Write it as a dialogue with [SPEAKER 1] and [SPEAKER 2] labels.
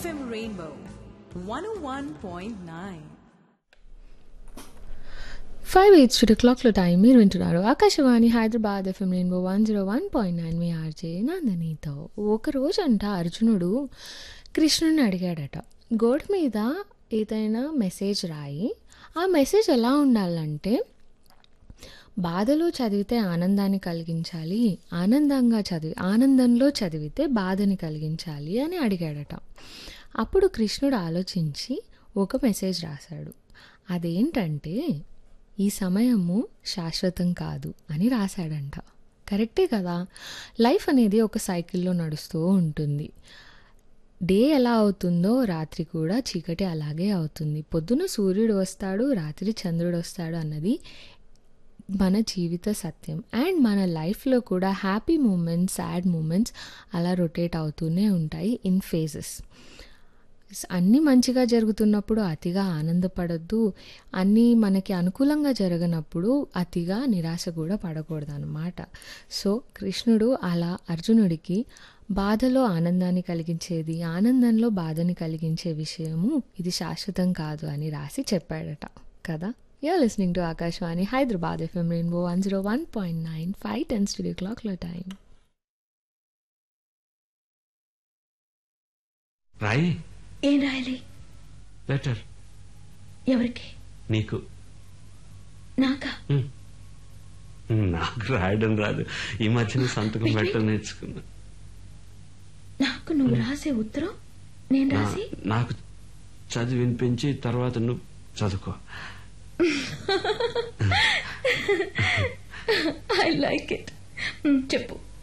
[SPEAKER 1] FM Rainbow 101.9.
[SPEAKER 2] Five eights to క్లాక్లో time మీరు వింటున్నారు Akashvani Hyderabad FM rainbow one zero one point nine మీ RJ నందనీతో ఒక రోజంట అర్జునుడు కృష్ణుని అడిగాడట గోడ మీద ఏదైనా మెసేజ్ రాయి ఆ మెసేజ్ ఎలా ఉండాలంటే బాధలో చదివితే ఆనందాన్ని కలిగించాలి ఆనందంగా చదివి ఆనందంలో చదివితే బాధని కలిగించాలి అని అడిగాడట అప్పుడు కృష్ణుడు ఆలోచించి ఒక మెసేజ్ రాశాడు అదేంటంటే ఈ సమయము శాశ్వతం కాదు అని రాశాడంట కరెక్టే కదా లైఫ్ అనేది ఒక సైకిల్లో నడుస్తూ ఉంటుంది డే ఎలా అవుతుందో రాత్రి కూడా చీకటి అలాగే అవుతుంది పొద్దున సూర్యుడు వస్తాడు రాత్రి చంద్రుడు వస్తాడు అన్నది మన జీవిత సత్యం అండ్ మన లైఫ్లో కూడా హ్యాపీ మూమెంట్స్ సాడ్ మూమెంట్స్ అలా రొటేట్ అవుతూనే ఉంటాయి ఇన్ ఫేజెస్ అన్నీ మంచిగా జరుగుతున్నప్పుడు అతిగా ఆనందపడద్దు అన్నీ మనకి అనుకూలంగా జరగనప్పుడు అతిగా నిరాశ కూడా పడకూడదు అనమాట సో కృష్ణుడు అలా అర్జునుడికి బాధలో ఆనందాన్ని కలిగించేది ఆనందంలో బాధని కలిగించే విషయము ఇది శాశ్వతం కాదు అని రాసి చెప్పాడట కదా you're listening to Akashvani Hyderabad FM rainbow one zero one point nine five ten studio క్లాక్లో టైం
[SPEAKER 3] రాయి
[SPEAKER 4] ఏం రాయాలి
[SPEAKER 3] లెటర్
[SPEAKER 4] ఎవరికి
[SPEAKER 3] నీకు
[SPEAKER 4] నాకా
[SPEAKER 3] హ్మ్. నాకు రాయడం రాదు ఈ మధ్యన సంతకం పెట్టడం నేర్చుకున్నా
[SPEAKER 4] నాకు నువ్వు రాసే ఉత్తరం నేను
[SPEAKER 3] నా-
[SPEAKER 4] రాసి
[SPEAKER 3] నాకు చదివి వినిపించి తర్వాత నువ్వు చదువుకో
[SPEAKER 4] ఐ లైక్ ఇట్ చెప్పు